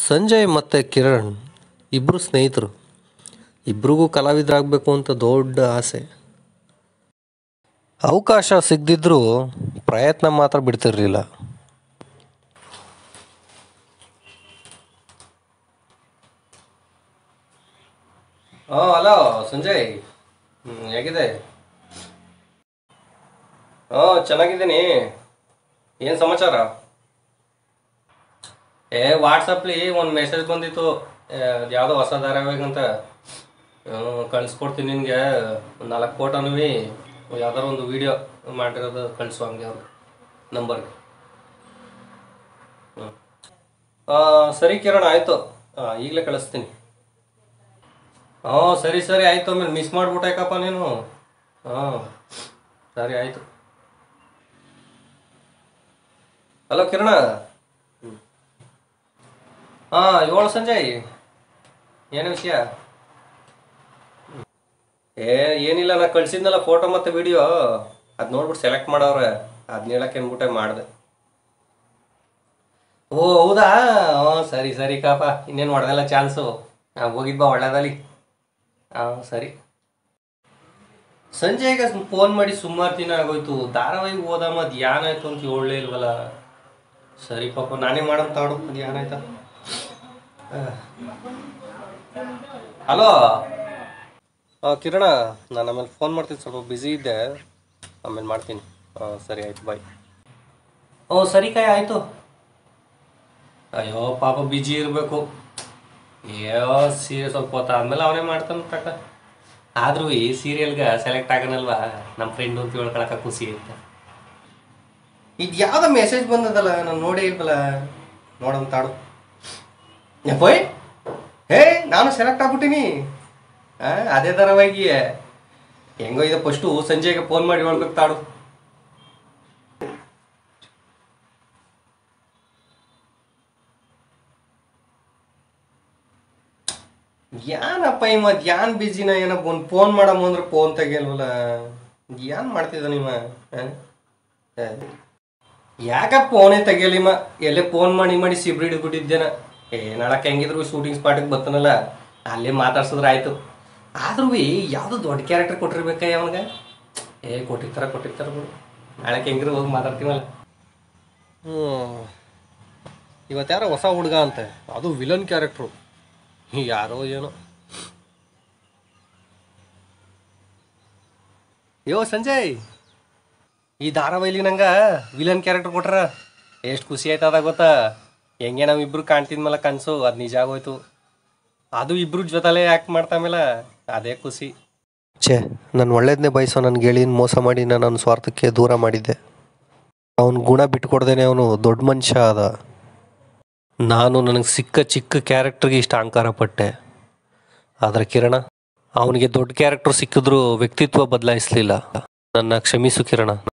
ಸಂಜಯ್ ಮತ್ತು ಕಿರಣ್ ಇಬ್ಬರು ಸ್ನೇಹಿತರು ಇಬ್ರಿಗೂ ಕಲಾವಿದರಾಗಬೇಕು ಅಂತ ದೊಡ್ಡ ಆಸೆ ಅವಕಾಶ ಸಿಗದಿದ್ರೂ ಪ್ರಯತ್ನ ಮಾತ್ರ ಬಿಡ್ತಿರ್ಲಿಲ್ಲ ಹಾಂ ಹಲೋ ಸಂಜಯ್ ಹ್ಮ್, ಹೇಗಿದೆ ಹಾಂ ಚೆನ್ನಾಗಿದ್ದೀನಿ ಏನು ಸಮಾಚಾರ ಏ ವಾಟ್ಸಪ್ಲಿ ಒಂದು ಮೆಸೇಜ್ ಬಂದಿತ್ತು ಅದು ಯಾವುದೋ ಹೊಸ ಧಾರಾವಾಹಿಗೆ ಅಂತ ಹ್ಮ್, ಕಳಿಸ್ಕೊಡ್ತೀನಿ ನಿನಗೆ ಒಂದು ನಾಲ್ಕು ಫೋಟೋನು ಯಾವ್ದಾರು ಒಂದು ವಿಡಿಯೋ ಮಾಡಿರೋದು ಕಳಿಸು ಹಂಗೆ ಅವ್ರು ನಂಬರ್ಗೆ ಹ್ಞೂ ಸರಿ ಕಿರಣ್ ಆಯಿತು ಈಗಲೇ ಕಳಿಸ್ತೀನಿ ಹ್ಞೂ ಸರಿ ಸರಿ ಆಯಿತು ಆಮೇಲೆ ಮಿಸ್ ಮಾಡ್ಬಿಟ್ಟಾಕಪ್ಪ ನೀನು ಹಾಂ ಸರಿ ಆಯಿತು ಹಲೋ ಕಿರಣ ಹಾಂ ಏಳು ಸಂಜಯ್ ಏನು ವಿಷಯ ಏ ಏನಿಲ್ಲ ನಾ ಕಳ್ಸಿದ್ನಲ್ಲ ಫೋಟೋ ಮತ್ತು ವಿಡಿಯೋ ಅದು ನೋಡ್ಬಿಟ್ಟು ಸೆಲೆಕ್ಟ್ ಮಾಡವ್ರೆ ಅದನ್ನ ಹೇಳಕ್ಕೆ ಅನ್ಬಿಟ್ಟೆ ಮಾಡಿದೆ ಓ ಹೌದಾ ಹ್ಞೂ ಸರಿ ಸರಿ ಕಾಪ ಇನ್ನೇನು ಹೊಡೆದಲ್ಲ ಚಾನ್ಸು ಹಾಂ ಹೋಗಿದ್ ಬಾ ಒಳ್ಳೇದಲ್ಲಿ ಹಾಂ ಸರಿ ಸಂಜೆಗೆ ಫೋನ್ ಮಾಡಿ ಸುಮಾರು ದಿನ ಆಗೋಯ್ತು ಧಾರಾವಾಹಿ ಓದಮ್ಮ ಅದು ಏನಾಯ್ತು ಅಂತ ಹೇಳಲೇ ಇಲ್ವಲ್ಲ ಸರಿ ಪಾಪ ನಾನೇ ಮಾಡಮ್ ತಾಡು ಅದು ಏನಾಯ್ತ ಹಲೋ ಕಿರಣ ನಾನು ಆಮೇಲೆ ಫೋನ್ ಮಾಡ್ತೀನಿ ಸ್ವಲ್ಪ ಬ್ಯುಸಿ ಇದ್ದೆ ಆಮೇಲೆ ಮಾಡ್ತೀನಿ ಹಾಂ ಸರಿ ಆಯ್ತು ಬಾಯ್ ಓ ಸರಿ ಕಾಯ್ ಆಯಿತು ಅಯ್ಯೋ ಪಾಪ ಬಿಜಿ ಇರಬೇಕು ಅಯ್ಯೋ ಸೀರಿಯಸ್ ಸ್ವಲ್ಪ ಹೊತ್ತು ಆದ್ಮೇಲೆ ಅವನೇ ಮಾಡ್ತಾನೆ ತಕ ಆದ್ರೂ ಈ ಸೀರಿಯಲ್ಗೆ ಸೆಲೆಕ್ಟ್ ಆಗನಲ್ವಾ ನಮ್ಮ ಫ್ರೆಂಡ್ ಅಂತ ಹೇಳ್ಕೊಳಕ ಖುಷಿ ಐತೆ ಇದು ಯಾವ್ದೋ ಮೆಸೇಜ್ ಬಂದದಲ್ಲ ನಾನು ನೋಡೇ ಇಲ್ವಲ್ಲ ನೋಡಮ್ ತಾಡು ಯಪ್ಪೋಯ್ ಹೇ ನಾನು ಸೆಲೆಕ್ಟ್ ಆಗ್ಬಿಟ್ಟಿನಿ ಆ, ಅದೇ ಧಾರಾವಾಹಿ ಹೆಂಗೋ ಇದು ಫಸ್ಟು ಸಂಜೆಗೆ ಫೋನ್ ಮಾಡಿ ಹೇಳ್ಬೇಕು ತಾಡು ಯಾನಪ್ಪ ಇವ ಯಾನ್ ಬಿಜಿನ ಏನ ಒಂದು ಫೋನ್ ಮಾಡಮ್ಮ ಅಂದ್ರೆ ಫೋನ್ ತೆಗಿಯಲ್ವಲ್ಲ ಯಾನ್ ಮಾಡ್ತಿದ್ದ ನಿಮ್ಮ ಆ? ಆ. ಯಾಕ ಫೋನೇ ತೆಗಿಯಲಿಮ್ಮ ಎಲ್ಲೇ ಫೋನ್ ಮಾಡಿ ಮಾಡಿ ಸಿಬ್ರಿ ಹಿಡ್ಬಿಟ್ಟಿದ್ದೇನ ಏ ನಾಳಕ್ಕೆ ಹೆಂಗಿದ್ರು ಶೂಟಿಂಗ್ ಸ್ಪಾಟಿಗೆ ಬರ್ತಾನಲ್ಲ ಅಲ್ಲೇ ಮಾತಾಡ್ಸಿದ್ರೆ ಆಯ್ತು ಆದ್ರೂ ಯಾವ್ದು ದೊಡ್ಡ ಕ್ಯಾರೆಕ್ಟರ್ ಕೊಟ್ಟಿರ್ಬೇಕ ಅವನಿಗೆ ಏ ಕೊಟ್ಟಿರ್ತಾರ ಕೊಟ್ಟಿರ್ತಾರ ಬಿಡು ನಾಳಕ್ಕೆ ಹೆಂಗಿದ್ರು ಹೋಗಿ ಮಾತಾಡ್ತೀವಲ್ಲ ಹ್ಞೂ ಇವತ್ತು ಯಾರೋ ಹೊಸ ಹುಡುಗ ಅಂತೆ ಅದು ವಿಲನ್ ಕ್ಯಾರೆಕ್ಟ್ರು ಯಾರೋ ಏನೋ ಯೋ ಸಂಜಯ್ ಈ ಧಾರಾವಾಹಿಲಿ ನಂಗೆ ವಿಲನ್ ಕ್ಯಾರೆಕ್ಟರ್ ಕೊಟ್ರ ಎಷ್ಟು ಖುಷಿ ಆಯ್ತದ ಗೊತ್ತಾ ಹೆಂಗೆ ನಾವಿಬ್ರು ಕಾಣ್ತಿದ್ಮಲ್ಲ ಕನಸು ಅದು ನಿಜ ಆಗೋಯ್ತು ಅದು ಇಬ್ರು ಜೊತೆಲೇ ಆ್ಯಕ್ಟ್ ಮಾಡ್ತಾಮೇಲೆ ಅದೇ ಖುಷಿ ಛೇ ನಾನು ಒಳ್ಳೇದನ್ನೇ ಬಯಸೋ ನನ್ನ ಗೆಳೆಯನ ಮೋಸ ಮಾಡಿ ನಾನು ನನ್ನ ಸ್ವಾರ್ಥಕ್ಕೆ ದೂರ ಮಾಡಿದ್ದೆ ಅವನ ಗುಣ ಬಿಟ್ಕೊಡ್ದೇನೆ ಅವನು ದೊಡ್ಡ ಮನುಷ್ಯ ಆದ ನಾನು ನನಗೆ ಸಿಕ್ಕ ಚಿಕ್ಕ ಕ್ಯಾರೆಕ್ಟರ್ಗೆ ಇಷ್ಟ ಅಹಂಕಾರ ಪಟ್ಟೆ ಆದರೆ ಕಿರಣ ಅವನಿಗೆ ದೊಡ್ಡ ಕ್ಯಾರೆಕ್ಟರ್ ಸಿಕ್ಕಿದ್ರೂ ವ್ಯಕ್ತಿತ್ವ ಬದಲಾಯಿಸಲಿಲ್ಲ ನನ್ನ ಕ್ಷಮಿಸು ಕಿರಣ